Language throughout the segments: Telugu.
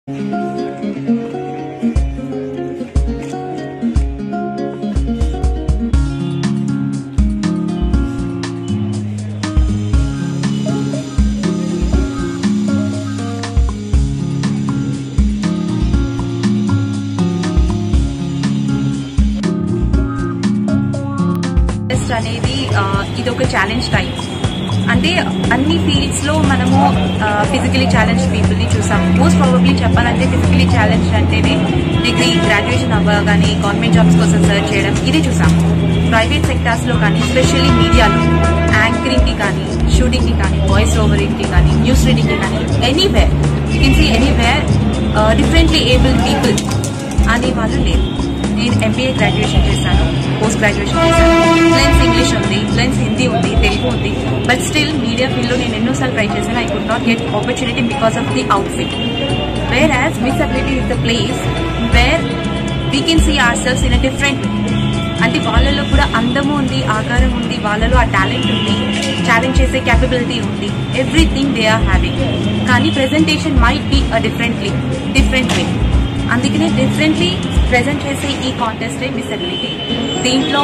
టెస్ట్ అనేది ఆ, ఇది ఒక ఛాలెంజ్ టైం అంటే అన్ని ఫీల్డ్స్ లో మనము ఫిజికలీ ఛాలెంజ్ పీపుల్ ని చూసాం మోస్ట్ ప్రాబబ్లీ చెప్పాలంటే ఫిజికలీ ఛాలెంజ్ అంటేనే డిగ్రీ గ్రాడ్యుయేషన్ అవ్వగానే గవర్నమెంట్ జాబ్స్ కోసం సర్చ్ చేయడం ఇది చూసాం ప్రైవేట్ సెక్టార్స్ లో కానీ స్పెషల్లీ మీడియాలో యాంకరింగ్ కి కానీ షూటింగ్ కి కానీ వాయిస్ ఓవరింగ్ కి కానీ న్యూస్ రీడింగ్ కి కానీ anywhere you can see anywhere differently able people అనే వాళ్ళు లేరు నేను ఎంబీఏ గ్రాడ్యుయేషన్ చేశాను పోస్ట్ గ్రాడ్యుయేషన్ చేశాను ఫ్లెన్స్ ఇంగ్లీష్ ఉంది ఫ్లెన్స్ హిందీ ఉంది తెలుగు ఉంది బట్ స్టిల్ మీడియా ఫీల్డ్లో నేను ఎన్నోసార్లు ట్రై చేశాను I could not get opportunity because of the outfit whereas miss ability is the place where we can see ourselves in a different అంటే వాళ్ళలో కూడా అందము ఉంది ఆకారం ఉంది వాళ్ళలో ఆ టాలెంట్ ఉంది ఛాలెంజ్ చేసే క్యాపబిలిటీ ఉంది ఎవ్రీథింగ్ దే ఆర్ హ్యావింగ్ కానీ presentation might be a differently different way అందుకనే డిఫరెంట్లీ ప్రజెంట్ చేసే ఈ కాంటెస్టే డిసబిలిటీ దీంట్లో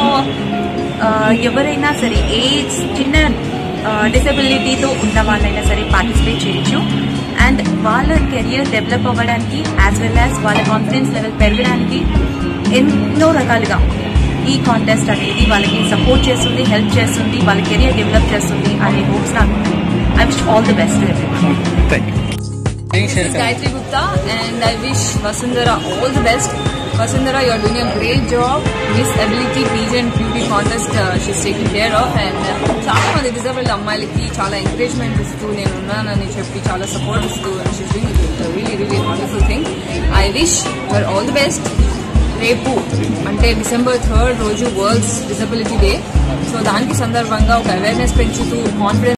ఆ, ఎవరైనా సరే ఏ చిన్న డిసబిలిటీతో ఉన్న వాళ్ళైనా సరే పార్టిసిపేట్ చేయొచ్చు అండ్ వాళ్ళ కెరియర్ డెవలప్ అవ్వడానికి యాజ్ వెల్ యాజ్ వాళ్ళ కాన్ఫిడెన్స్ లెవెల్ పెరగడానికి ఎన్నో రకాలుగా ఈ కాంటెస్ట్ అనేది వాళ్ళకి సపోర్ట్ చేస్తుంది హెల్ప్ చేస్తుంది వాళ్ళ కెరియర్ డెవలప్ చేస్తుంది అనే హోప్స్ నాకు I wish all the best thank you This is Gayatri Gupta and I wish Vasundhara all the best. Vasundhara, you're doing a great job. Miss Ability Pageant Beauty Contest uh, she's taking care of and uh, చాలా మంది డిజబుల్డ్ అమ్మాయిలకి చాలా ఎంకరేజ్మెంట్ ఇస్తూ నేను ఉన్నానని చెప్పి చాలా సపోర్ట్ ఇస్తూ she's doing really really wonderful thing I wish her all the best రేపు అంటే డిసెంబర్ థర్డ్ రోజు వరల్డ్స్ డిసబిలిటీ డే సో దానికి సందర్భంగా ఒక అవేర్నెస్ పెంచుతూ కాన్ఫిడెన్స్